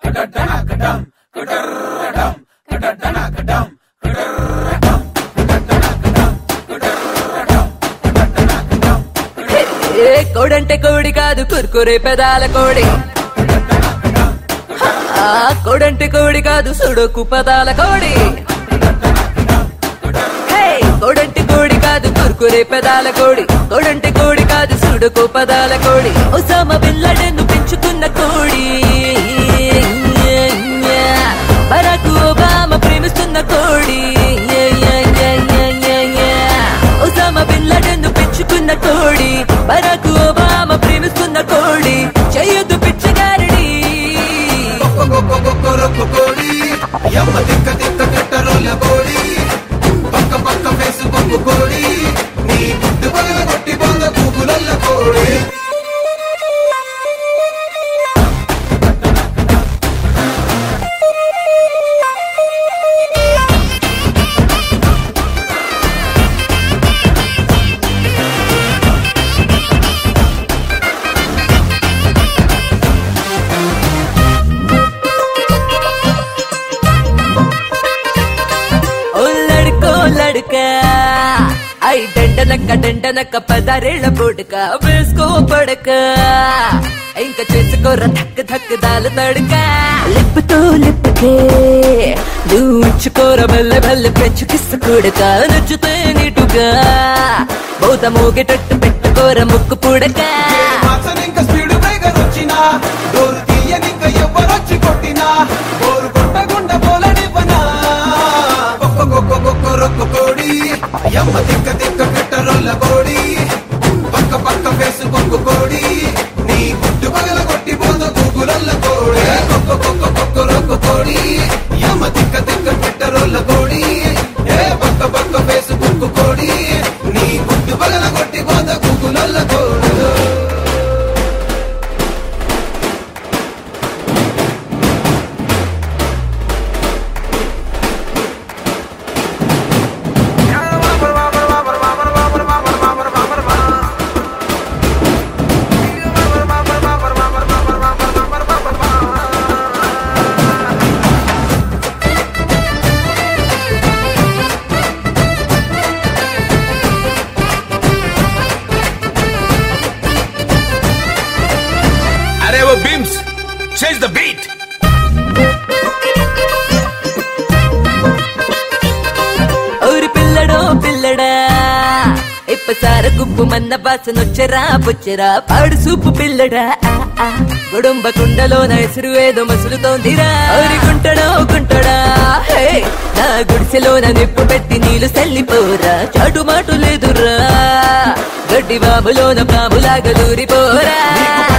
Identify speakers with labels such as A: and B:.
A: ఏ కోడంటే కోడి కాదు కుర్కురే పెదాల కోడి ఆ కోడంటే కోడి కాదు సుడుకు పదాల కోడి హే, కోడంటే కోడి కాదు కుర్కురే పెదాల కోడి కోడంటే కోడి కాదు సుడుకు పదాల కోడి ఒసామ బిల్లడెన్ను పెంచుకున్న కోడి బరాకు ఒబామ ప్రేమిస్తున్న కోడి ఒసామ బిల్లడెన్ను పెంచుకున్న కోడి బరాకు ఒబామ ప్రేమిస్తున్న కోడి చెయ్యొద్దు పిచ్చగారడి
B: కోడి యమ్మ తిక్క తిక్క కట్టరోల కోడి పక్క పక్క ఫేస్బుక్ కోడి నీ పుట్టు పగల కొట్టి బాధ కూకులల్ల కోడి
A: ఓ లడుకో లడుక ఐ డండనక్క డండనక్క పదారేళ్ల పొడక వేసుకో పడక ఇంకా చేసుకోర ధక్ ధక్ దాల తడక లిప్పుతో లిప్పుకే నువ్వు ఉంచుకోర బల్ల బల్ల పెంచు కిస్సు కొడక నచ్చుతే నీటుగా బౌత మోగేటట్టు పెట్టుకోర ముక్కు పుడక
B: మాసన్ ఇంకా స్పీడ్ బ్రేకర్ వచ్చినా డోరు తీయనింక ఎవ్వరొచ్చి కొట్టినా బోరు కొట్టకుండా పోలనివ్వనా కొక్క కొక్క కొక్క రొక్క కోడి యమ్మ తిక్క తిక్క కట్టరోల కోడి పక్క పక్క ఫేస్బుక్ కోడి నీ పుట్టు పగల కొట్టి పోత కూకులల్ల కోడి కొక్క కొక్క కొక్క రొక్క కోడి యమ్మ తిక్క తిక్క కట్టరోల కోడి ఏ పక్క పక్క ఫేస్బుక్ కోడి నీ పుట్టు పగల కొట్టి పోత కూకులల్ల కోడి
C: अरे वो बीम्स चेंज द बीट
A: ஒரு పిల్లడో పిల్లడా ఇప్పసార గుప్పు మన్న వాసనొచ్చరా బొచ్చరా పాడు సూపు పిల్లడా ఆ, ఆ. గుడుంబ కుండలో నా ఎసురు ఏదో మసులుతోందిరా ఓరి గుంటడో గుంటడా హే నా గుడిసెలో నా నిప్పు పెట్టి నీళ్లు చల్లిపోరా చాటు మాటు లేదురా గడ్డి బాబులోన బాబులాగా దూరిపోరా